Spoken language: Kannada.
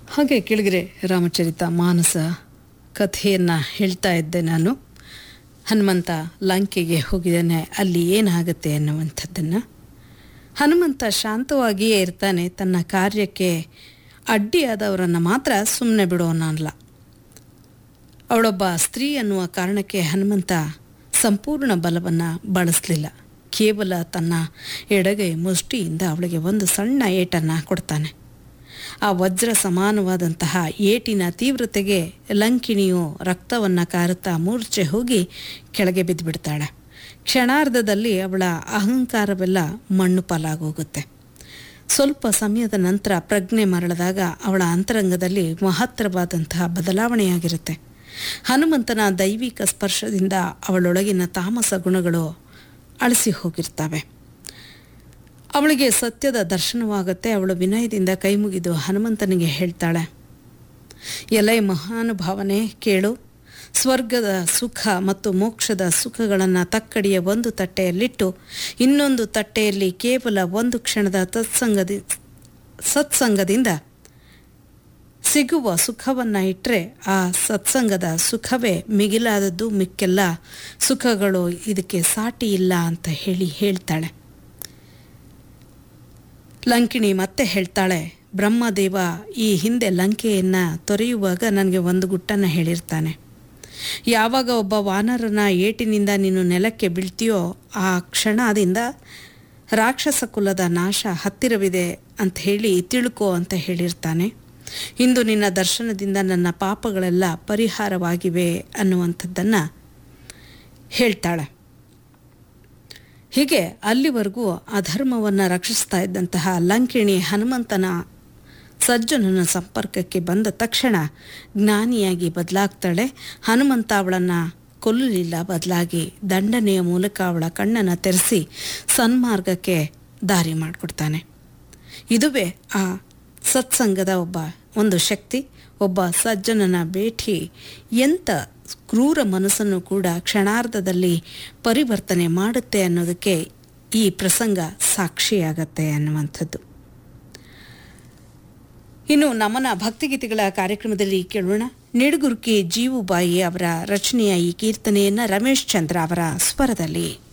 ಹಾಗೆ ಕೆಳಗರೆ ರಾಮಚರಿತ ಮಾನಸ ಕಥೆಯನ್ನು ಹೇಳ್ತಾ ಇದ್ದೆ ನಾನು ಹನುಮಂತ ಲಂಕೆಗೆ ಹೋಗಿದ್ದಾನೆ ಅಲ್ಲಿ ಏನಾಗುತ್ತೆ ಅನ್ನುವಂಥದ್ದನ್ನು ಹನುಮಂತ ಶಾಂತವಾಗಿಯೇ ಇರ್ತಾನೆ ತನ್ನ ಕಾರ್ಯಕ್ಕೆ ಅಡ್ಡಿಯಾದವರನ್ನು ಮಾತ್ರ ಸುಮ್ಮನೆ ಬಿಡೋನಲ್ಲ ಅವಳೊಬ್ಬ ಸ್ತ್ರೀ ಅನ್ನುವ ಕಾರಣಕ್ಕೆ ಹನುಮಂತ ಸಂಪೂರ್ಣ ಬಲವನ್ನು ಬಳಸಲಿಲ್ಲ ಕೇವಲ ತನ್ನ ಎಡಗೈ ಮುಷ್ಟಿಯಿಂದ ಅವಳಿಗೆ ಒಂದು ಸಣ್ಣ ಏಟನ್ನು ಕೊಡ್ತಾನೆ ಆ ವಜ್ರ ಸಮಾನವಾದಂತಹ ಏಟಿನ ತೀವ್ರತೆಗೆ ಲಂಕಿಣಿಯು ರಕ್ತವನ್ನು ಕಾರುತ್ತಾ ಮೂರ್ಛೆ ಹೋಗಿ ಕೆಳಗೆ ಬಿದ್ದುಬಿಡ್ತಾಳೆ ಕ್ಷಣಾರ್ಧದಲ್ಲಿ ಅವಳ ಅಹಂಕಾರವೆಲ್ಲ ಮಣ್ಣು ಪಾಲಾಗೋಗುತ್ತೆ ಸ್ವಲ್ಪ ಸಮಯದ ನಂತರ ಪ್ರಜ್ಞೆ ಮರಳಿದಾಗ ಅವಳ ಅಂತರಂಗದಲ್ಲಿ ಮಹತ್ತರವಾದಂತಹ ಬದಲಾವಣೆಯಾಗಿರುತ್ತೆ ಹನುಮಂತನ ದೈವಿಕ ಸ್ಪರ್ಶದಿಂದ ಅವಳೊಳಗಿನ ತಾಮಸ ಗುಣಗಳು ಅಳಿಸಿ ಹೋಗಿರ್ತವೆ ಅವಳಿಗೆ ಸತ್ಯದ ದರ್ಶನವಾಗುತ್ತೆ ಅವಳು ವಿನಯದಿಂದ ಕೈಮುಗಿದು ಹನುಮಂತನಿಗೆ ಹೇಳ್ತಾಳೆ ಎಲೆ ಮಹಾನುಭಾವನೆ ಕೇಳು ಸ್ವರ್ಗದ ಸುಖ ಮತ್ತು ಮೋಕ್ಷದ ಸುಖಗಳನ್ನು ತಕ್ಕಡಿಯ ಒಂದು ತಟ್ಟೆಯಲ್ಲಿಟ್ಟು ಇನ್ನೊಂದು ತಟ್ಟೆಯಲ್ಲಿ ಕೇವಲ ಒಂದು ಕ್ಷಣದ ತತ್ಸಂಗದಿ ಸತ್ಸಂಗದಿಂದ ಸಿಗುವ ಸುಖವನ್ನು ಇಟ್ಟರೆ ಆ ಸತ್ಸಂಗದ ಸುಖವೇ ಮಿಗಿಲಾದದ್ದು ಮಿಕ್ಕೆಲ್ಲ ಸುಖಗಳು ಇದಕ್ಕೆ ಸಾಟಿ ಇಲ್ಲ ಅಂತ ಹೇಳಿ ಹೇಳ್ತಾಳೆ ಲಂಕಿಣಿ ಮತ್ತೆ ಹೇಳ್ತಾಳೆ ಬ್ರಹ್ಮದೇವ ಈ ಹಿಂದೆ ಲಂಕೆಯನ್ನು ತೊರೆಯುವಾಗ ನನಗೆ ಒಂದು ಗುಟ್ಟನ್ನು ಹೇಳಿರ್ತಾನೆ ಯಾವಾಗ ಒಬ್ಬ ವಾನರನ ಏಟಿನಿಂದ ನೀನು ನೆಲಕ್ಕೆ ಬೀಳ್ತೀಯೋ ಆ ಕ್ಷಣದಿಂದ ರಾಕ್ಷಸ ಕುಲದ ನಾಶ ಹತ್ತಿರವಿದೆ ಅಂತ ಹೇಳಿ ತಿಳ್ಕೋ ಅಂತ ಹೇಳಿರ್ತಾನೆ ಇಂದು ನಿನ್ನ ದರ್ಶನದಿಂದ ನನ್ನ ಪಾಪಗಳೆಲ್ಲ ಪರಿಹಾರವಾಗಿವೆ ಅನ್ನುವಂಥದ್ದನ್ನು ಹೇಳ್ತಾಳೆ ಹೀಗೆ ಅಲ್ಲಿವರೆಗೂ ಅಧರ್ಮವನ್ನು ರಕ್ಷಿಸ್ತಾ ಇದ್ದಂತಹ ಲಂಕಿಣಿ ಹನುಮಂತನ ಸಜ್ಜನನ ಸಂಪರ್ಕಕ್ಕೆ ಬಂದ ತಕ್ಷಣ ಜ್ಞಾನಿಯಾಗಿ ಬದಲಾಗ್ತಾಳೆ ಹನುಮಂತ ಅವಳನ್ನು ಕೊಲ್ಲಲಿಲ್ಲ ಬದಲಾಗಿ ದಂಡನೆಯ ಮೂಲಕ ಅವಳ ಕಣ್ಣನ್ನು ತೆರೆಸಿ ಸನ್ಮಾರ್ಗಕ್ಕೆ ದಾರಿ ಮಾಡಿಕೊಡ್ತಾನೆ ಇದುವೇ ಆ ಸತ್ಸಂಗದ ಒಬ್ಬ ಒಂದು ಶಕ್ತಿ ಒಬ್ಬ ಸಜ್ಜನನ ಭೇಟಿ ಎಂಥ ಕ್ರೂರ ಮನಸ್ಸನ್ನು ಕೂಡ ಕ್ಷಣಾರ್ಧದಲ್ಲಿ ಪರಿವರ್ತನೆ ಮಾಡುತ್ತೆ ಅನ್ನೋದಕ್ಕೆ ಈ ಪ್ರಸಂಗ ಸಾಕ್ಷಿಯಾಗತ್ತೆ ಅನ್ನುವಂಥದ್ದು ಇನ್ನು ನಮನ ಭಕ್ತಿಗೀತೆಗಳ ಕಾರ್ಯಕ್ರಮದಲ್ಲಿ ಕೇಳೋಣ ನಿಡುಗುರ್ಕಿ ಜೀವುಬಾಯಿ ಅವರ ರಚನೆಯ ಈ ಕೀರ್ತನೆಯನ್ನು ರಮೇಶ್ ಚಂದ್ರ ಅವರ ಸ್ವರದಲ್ಲಿ